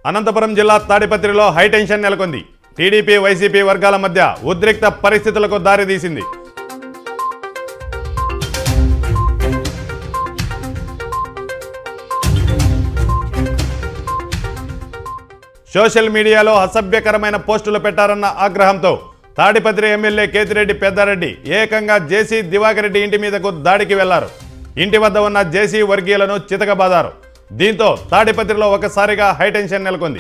అనంతపురం జిల్లా తాడిపత్రిలో హైటెన్షన్ నెలకొంది టీడీపీ వైసీపీ వర్గాల మధ్య ఉద్రిక్త పరిస్థితులకు దారితీసింది సోషల్ మీడియాలో అసభ్యకరమైన పోస్టులు పెట్టారన్న ఆగ్రహంతో తాడిపత్రి ఎమ్మెల్యే కేతిరెడ్డి పెద్దారెడ్డి ఏకంగా జేసీ దివాకర్ రెడ్డి ఇంటి మీదకు దాడికి వెళ్లారు ఇంటి వద్ద ఉన్న జేసీ వర్గీయులను చితకబాదారు దీంతో తాడిపత్రిలో ఒకసారిగా హైటెన్షన్ నెలకొంది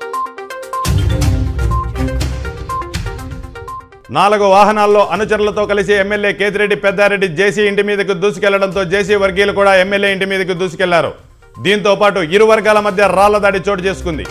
నాలుగు వాహనాల్లో అనుచరులతో కలిసి ఎమ్మెల్యే కేతిరెడ్డి పెద్దారెడ్డి జేసీ ఇంటి మీదకు దూసుకెళ్లడంతో జేసీ వర్గీయులు కూడా ఎమ్మెల్యే ఇంటి మీదకు దూసుకెళ్లారు దీంతో పాటు ఇరు వర్గాల మధ్య రాళ్ల దాడి చోటు చేసుకుంది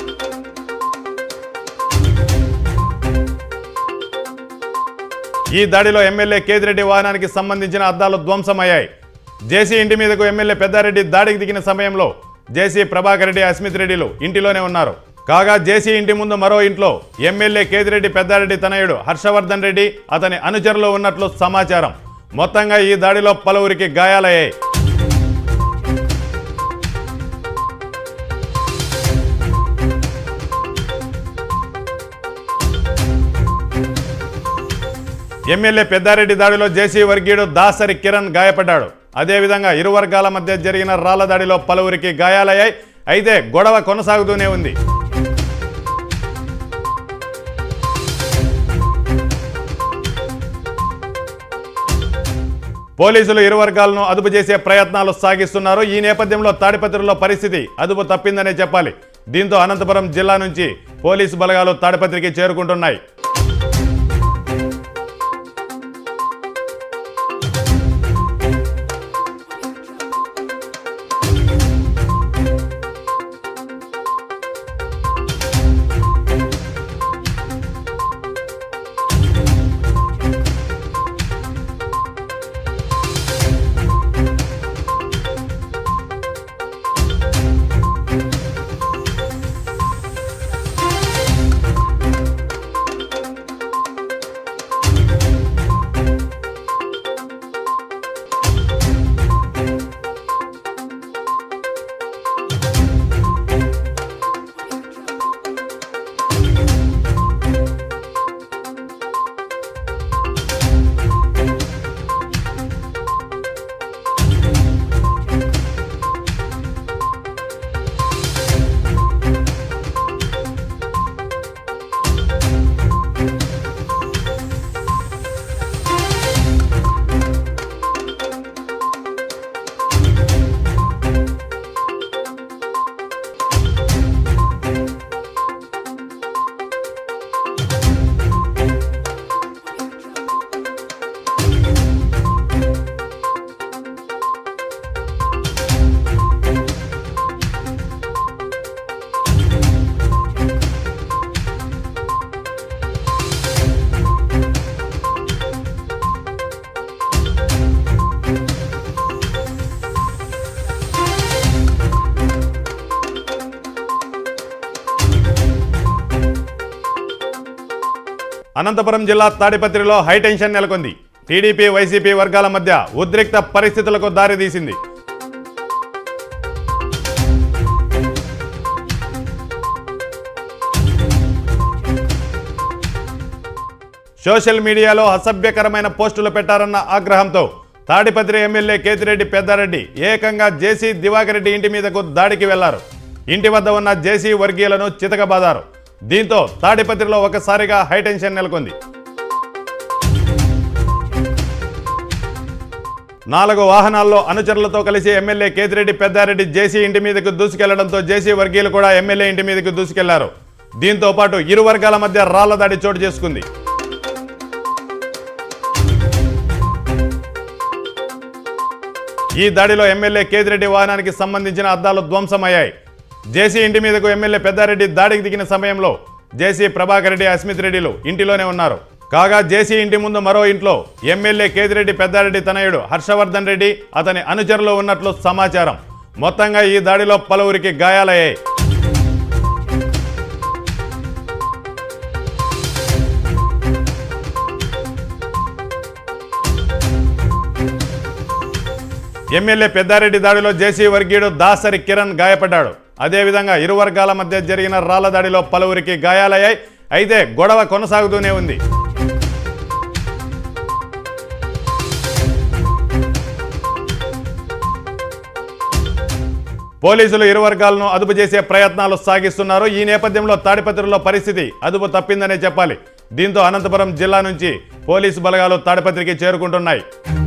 ఈ దాడిలో ఎమ్మెల్యే కేతిరెడ్డి వాహనానికి సంబంధించిన అద్దాలు ధ్వంసమయ్యాయి జేసీ ఇంటి మీదకు ఎమ్మెల్యే పెద్దారెడ్డి దాడికి దిగిన సమయంలో జేసీ ప్రభాకర్ రెడ్డి అస్మిత్ రెడ్డిలు ఇంటిలోనే ఉన్నారు కాగా జేసీ ఇంటి ముందు మరో ఇంట్లో ఎమ్మెల్యే కేతిరెడ్డి పెద్దారెడ్డి తనయుడు హర్షవర్ధన్ రెడ్డి అతని అనుచరులు ఉన్నట్లు సమాచారం మొత్తంగా ఈ దాడిలో పలువురికి గాయాలయ్యాయి ఎమ్మెల్యే పెద్దారెడ్డి దాడిలో జేసీ వర్గీయుడు దాసరి కిరణ్ గాయపడ్డాడు అదేవిధంగా ఇరు వర్గాల మధ్య జరిగిన రాళ్ల దాడిలో పలువురికి గాయాలయ్యాయి అయితే గొడవ కొనసాగుతూనే ఉంది పోలీసులు ఇరు వర్గాలను అదుపు చేసే ప్రయత్నాలు సాగిస్తున్నారు ఈ నేపథ్యంలో తాడిపత్రిలో పరిస్థితి అదుపు తప్పిందనే చెప్పాలి దీంతో అనంతపురం జిల్లా నుంచి పోలీసు బలగాలు తాడిపత్రికి చేరుకుంటున్నాయి అనంతపురం జిల్లా తాడిపత్రిలో హైటెన్షన్ నెలకొంది టీడీపీ వైసీపీ వర్గాల మధ్య ఉద్రిక్త పరిస్థితులకు దారితీసింది సోషల్ మీడియాలో అసభ్యకరమైన పోస్టులు పెట్టారన్న ఆగ్రహంతో తాడిపత్రి ఎమ్మెల్యే కేతిరెడ్డి పెద్దారెడ్డి ఏకంగా జేసీ దివాకర్ రెడ్డి ఇంటి మీదకు దాడికి వెళ్లారు ఇంటి వద్ద ఉన్న జేసీ వర్గీయులను చితకబాదారు దీంతో తాడిపత్రిలో ఒకసారిగా హైటెన్షన్ నెలకొంది నాలుగు వాహనాల్లో అనుచరులతో కలిసి ఎమ్మెల్యే కేతిరెడ్డి పెద్దారెడ్డి జేసీ ఇంటి మీదకు దూసుకెళ్లడంతో జేసీ వర్గీయులు కూడా ఎమ్మెల్యే ఇంటి మీదకు దూసుకెళ్లారు దీంతో పాటు ఇరు వర్గాల మధ్య రాళ్ల దాడి చోటు చేసుకుంది ఈ దాడిలో ఎమ్మెల్యే కేతిరెడ్డి వాహనానికి సంబంధించిన అద్దాలు ధ్వంసమయ్యాయి జేసీ ఇంటి మీదకు ఎమ్మెల్యే పెద్దారెడ్డి దాడికి దిగిన సమయంలో జేసీ ప్రభాకర్ రెడ్డి అస్మిత్ రెడ్డిలు ఇంటిలోనే ఉన్నారు కాగా జేసీ ఇంటి ముందు మరో ఇంట్లో ఎమ్మెల్యే కేతిరెడ్డి పెద్దారెడ్డి తనయుడు హర్షవర్ధన్ రెడ్డి అతని అనుచరులు ఉన్నట్లు సమాచారం మొత్తంగా ఈ దాడిలో పలువురికి గాయాలయ్యాయి ఎమ్మెల్యే పెద్దారెడ్డి దాడిలో జేసీ వర్గీయుడు దాసరి కిరణ్ గాయపడ్డాడు అదేవిధంగా ఇరు వర్గాల మధ్య జరిగిన రాళ్ల దాడిలో పలువురికి గాయాలయ్యాయి అయితే గొడవ కొనసాగుతూనే ఉంది పోలీసులు ఇరు వర్గాలను అదుపు చేసే ప్రయత్నాలు సాగిస్తున్నారు ఈ నేపథ్యంలో తాడిపత్రిలో పరిస్థితి అదుపు తప్పిందనే చెప్పాలి దీంతో అనంతపురం జిల్లా నుంచి పోలీసు బలగాలు తాడిపత్రికి చేరుకుంటున్నాయి